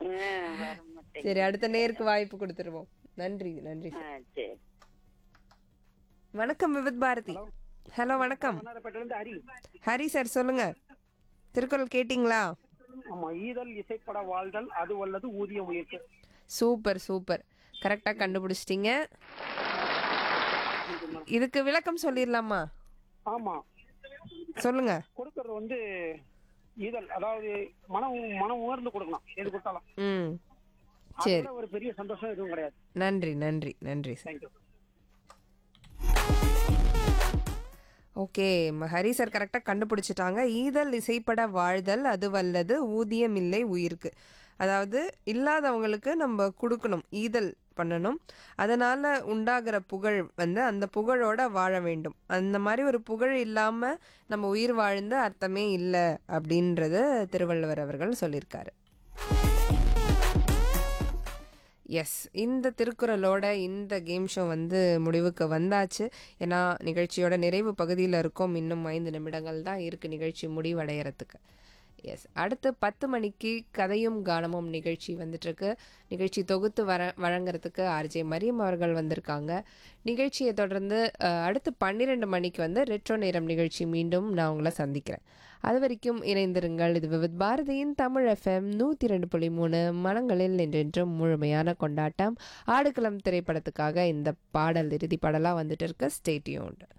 ம், வர மாட்டேங்குது. சரி அடுத்த நேருக்கு வாய்ப்பு கொடுத்துருவோம் நன்றி நன்றி ஆ, சரி வணக்கம் விவித் பாரதி ஹலோ வணக்கம் மன்னார்பேட்டையிலிருந்து ஹரி ஹரி சார் சொல்லுங்க திருக்குறள் கேட்டிங்களா ஆமா ஈதல் இசைப்பட வாழ்தல் அது வல்லது ஊதிய உயிர்க்கு சூப்பர் சூப்பர் கரெக்டா கண்டுபிடிச்சிட்டீங்க இதுக்கு விளக்கம் சொல்லிடலாமா ஆமா சொல்லுங்க கொடுக்கறது வந்து ஈதல் அதாவது மனம் மனம் உணர்ந்து கொடுக்கலாம் எது கொடுத்தாலும் ம் சரி அதுல ஒரு பெரிய சந்தோஷம் எதுவும் கிடையாது நன்றி நன்றி நன்றி சார் தேங்க்யூ ஓகே ம- ஹரி சார் கரெக்டாக கண்டுபிடிச்சிட்டாங்க ஈதல் இசைப்பட வாழ்தல் அது வல்லது ஊதியம் இல்லை உயிருக்கு அதாவது இல்லாதவங்களுக்கு நம்ம கொடுக்கணும் ஈதல் பண்ணணும் அதனால் உண்டாகிற புகழ் வந்து அந்த புகழோட வாழ வேண்டும் அந்த மாதிரி ஒரு புகழ் இல்லாமல் நம்ம உயிர் வாழ்ந்த அர்த்தமே இல்லை அப்படின்றத திருவள்ளுவர் அவர்கள் சொல்லியிருக்காரு எஸ் இந்த திருக்குறளோட இந்த கேம் ஷோ வந்து முடிவுக்கு வந்தாச்சு ஏன்னா நிகழ்ச்சியோட நிறைவு பகுதியில் இருக்கோம் இன்னும் ஐந்து நிமிடங்கள் தான் இருக்குது நிகழ்ச்சி முடிவடையறதுக்கு எஸ் அடுத்து பத்து மணிக்கு கதையும் கானமும் நிகழ்ச்சி வந்துட்டுருக்கு நிகழ்ச்சி தொகுத்து வர வழங்குறதுக்கு ஆர்ஜே மரியம் அவர்கள் வந்திருக்காங்க நிகழ்ச்சியை தொடர்ந்து அஹ், அடுத்து பன்னிரெண்டு மணிக்கு வந்து ரெட்ரோ நேரம் நிகழ்ச்சி மீண்டும் நான் உங்களை சந்திக்கிறேன் அது வரைக்கும் இணைந்திருங்கள் இது விவித் பாரதியின் தமிழ் எஃப்எம் நூற்றி ரெண்டு புள்ளி மூணு மனங்களில் என்றென்றும் முழுமையான கொண்டாட்டம் ஆடுகளம் திரைப்படத்துக்காக இந்த பாடல் இறுதி பாடலாக வந்துட்டு இருக்கு ஸ்டேட்யூண்ட்